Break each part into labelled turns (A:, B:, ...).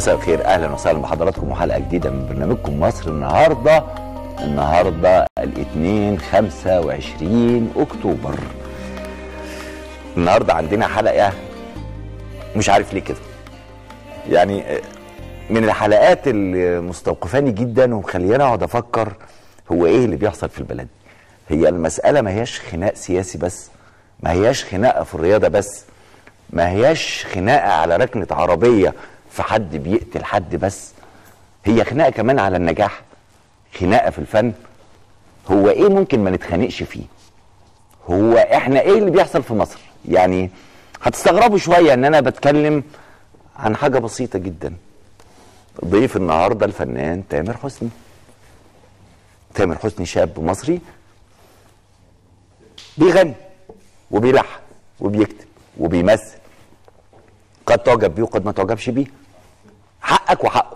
A: مساء الخير اهلا وسهلا بحضراتكم وحلقه جديده من برنامجكم مصر النهارده النهارده الاثنين 25 اكتوبر النهارده عندنا حلقه مش عارف ليه كده يعني من الحلقات اللي مستوقفاني جدا ومخلياني اقعد افكر هو ايه اللي بيحصل في البلد هي المساله ما هياش خناق سياسي بس ما هياش خناقه في الرياضه بس ما هياش خناقه على ركنه عربيه في حد بيقتل حد بس هي خناقه كمان على النجاح خناقه في الفن هو ايه ممكن ما نتخانقش فيه هو احنا ايه اللي بيحصل في مصر يعني هتستغربوا شويه ان انا بتكلم عن حاجه بسيطه جدا ضيف النهارده الفنان تامر حسني تامر حسني شاب مصري بيغني وبيلحن وبيكتب وبيمثل قد تعجب بيه وقد ما تعجبش بيه حقك وحقه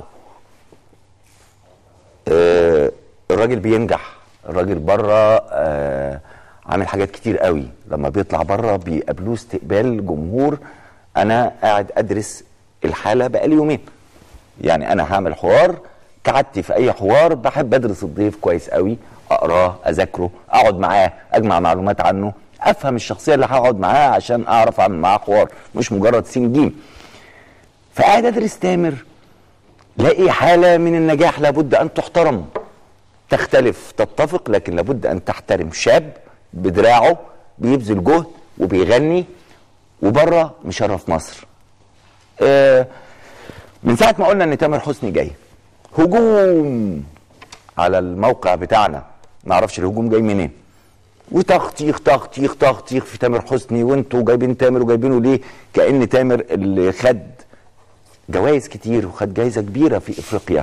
A: آه الراجل بينجح الراجل بره آه عامل حاجات كتير قوي لما بيطلع بره بيقابلوه استقبال جمهور انا قاعد ادرس الحاله بقالي يومين يعني انا هعمل حوار كعدتي في اي حوار بحب ادرس الضيف كويس قوي اقراه اذاكره اقعد معاه اجمع معلومات عنه افهم الشخصيه اللي هقعد معاها عشان اعرف اعمل معاه حوار مش مجرد سين جيم فقاعد ادرس تامر لاقي حاله من النجاح لابد ان تحترم تختلف تتفق لكن لابد ان تحترم شاب بدراعه بيبذل جهد وبيغني وبره مشرف مصر آه من ساعه ما قلنا ان تامر حسني جاي هجوم على الموقع بتاعنا ما اعرفش الهجوم جاي منين وتخطيخ تخطيخ تخطيخ في تامر حسني وانتوا جايبين تامر وجايبينه ليه كان تامر اللي خد جوائز كتير وخد جايزه كبيره في افريقيا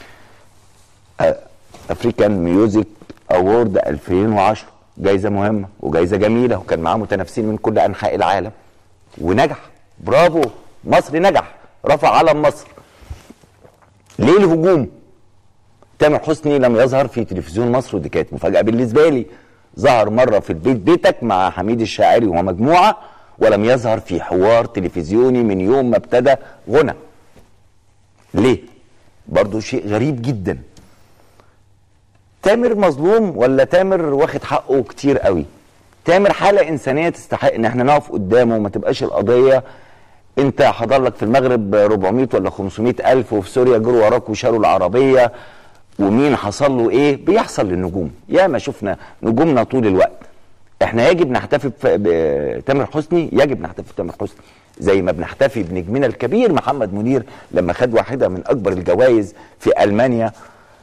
A: افريكان ميوزك اوورد 2010 جايزه مهمه وجايزه جميله وكان معاه متنافسين من كل انحاء العالم ونجح برافو مصر نجح رفع علم مصر ليه الهجوم تامر حسني لم يظهر في تلفزيون مصر ودي كانت مفاجاه بالنسبه لي ظهر مره في البيت بيتك مع حميد الشاعري ومجموعه ولم يظهر في حوار تلفزيوني من يوم ما ابتدى غنى ليه برضو شيء غريب جدا تامر مظلوم ولا تامر واخد حقه كتير قوي تامر حالة إنسانية تستحق إن احنا نقف قدامه وما تبقاش القضية أنت حضر لك في المغرب 400 ولا 500 ألف وفي سوريا جروا وراك وشالوا العربية ومين حصل له إيه بيحصل للنجوم يا ما شفنا نجومنا طول الوقت احنا يجب نحتفي بتامر حسني يجب نحتفي بتامر حسني زي ما بنحتفي بنجمنا الكبير محمد منير لما خد واحده من اكبر الجوائز في المانيا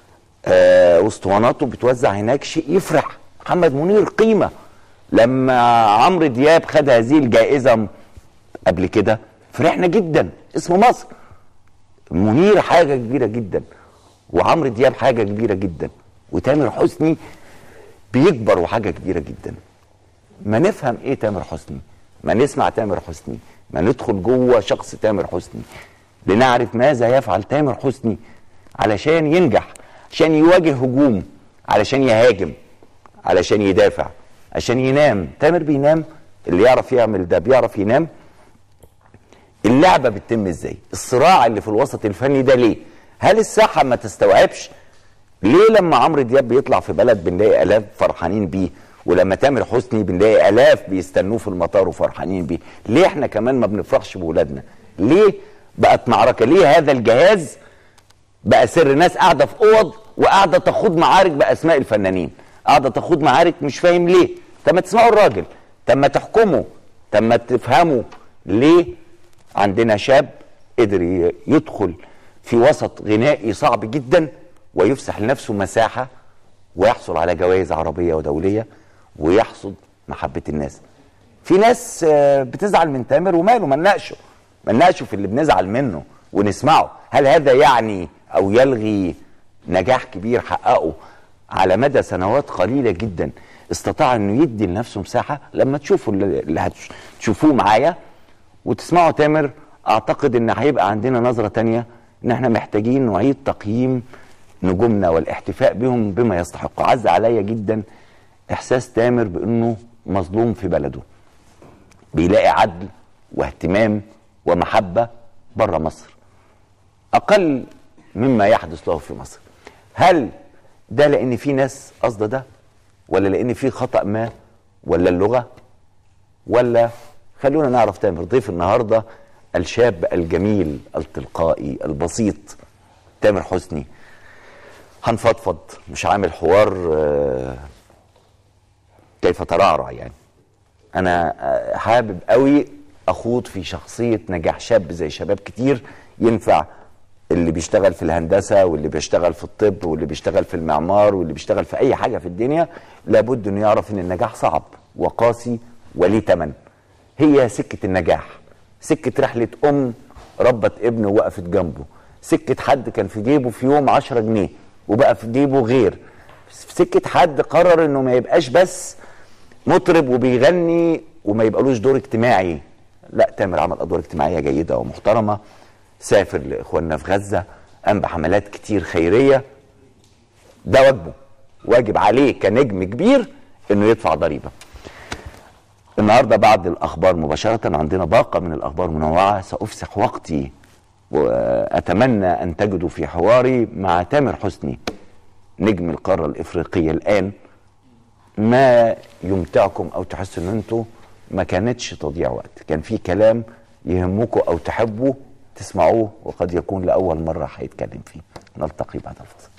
A: آه واسطواناته بتوزع هناك شيء يفرح محمد منير قيمه لما عمرو دياب خد هذه الجائزه قبل كده فرحنا جدا اسم مصر منير حاجه كبيره جدا وعمرو دياب حاجه كبيره جدا وتامر حسني بيكبر وحاجه كبيره جدا ما نفهم ايه تامر حسني ما نسمع تامر حسني ما ندخل جوه شخص تامر حسني لنعرف ماذا يفعل تامر حسني علشان ينجح عشان يواجه هجوم علشان يهاجم علشان يدافع عشان ينام تامر بينام اللي يعرف يعمل ده بيعرف ينام اللعبة بتتم ازاي الصراع اللي في الوسط الفني ده ليه هل الساحة ما تستوعبش ليه لما عمرو دياب بيطلع في بلد بنلاقي الاف فرحانين بيه ولما تامر حسني بنلاقي الاف بيستنوه في المطار وفرحانين بيه ليه احنا كمان ما بنفرحش بولادنا ليه بقت معركه ليه هذا الجهاز بقى سر ناس قاعده في اوض وقاعده تخوض معارك باسماء الفنانين قاعده تخوض معارك مش فاهم ليه طب ما تسمعوا الراجل طب ما تحكموا طب ما تفهموا ليه عندنا شاب قدر يدخل في وسط غنائي صعب جدا ويفسح لنفسه مساحه ويحصل على جوائز عربيه ودوليه ويحصد محبه الناس. في ناس بتزعل من تامر وماله ما نناقشه ما نناقشه في اللي بنزعل منه ونسمعه، هل هذا يعني او يلغي نجاح كبير حققه على مدى سنوات قليله جدا استطاع انه يدي لنفسه مساحه لما تشوفوا اللي هتشوفوه معايا وتسمعوا تامر اعتقد ان هيبقى عندنا نظره تانية ان احنا محتاجين نعيد تقييم نجومنا والاحتفاء بهم بما يستحق عز عليا جدا احساس تامر بانه مظلوم في بلده بيلاقي عدل واهتمام ومحبه بره مصر اقل مما يحدث له في مصر هل ده لان في ناس قصده ده ولا لان في خطا ما ولا اللغه ولا خلونا نعرف تامر ضيف النهارده الشاب الجميل التلقائي البسيط تامر حسني هنفضفض مش عامل حوار آه، كيف ترعرع يعني انا آه، حابب قوي اخوض في شخصيه نجاح شاب زي شباب كتير ينفع اللي بيشتغل في الهندسه واللي بيشتغل في الطب واللي بيشتغل في المعمار واللي بيشتغل في اي حاجه في الدنيا لابد انه يعرف ان النجاح صعب وقاسي وليه ثمن هي سكه النجاح سكه رحله ام ربت ابن ووقفت جنبه سكه حد كان في جيبه في يوم 10 جنيه وبقى في جيبه غير سكه حد قرر انه ما يبقاش بس مطرب وبيغني وما يبقالوش دور اجتماعي لا تامر عمل ادوار اجتماعيه جيده ومحترمه سافر لاخواننا في غزه قام بحملات كتير خيريه ده واجبه واجب عليه كنجم كبير انه يدفع ضريبه النهارده بعد الاخبار مباشره عندنا باقه من الاخبار منوعه سافسح وقتي واتمنى ان تجدوا في حواري مع تامر حسني نجم القاره الافريقيه الان ما يمتعكم او تحسوا ان انتوا ما كانتش تضييع وقت كان في كلام يهمكم او تحبوا تسمعوه وقد يكون لاول مره هيتكلم فيه نلتقي بعد الفصل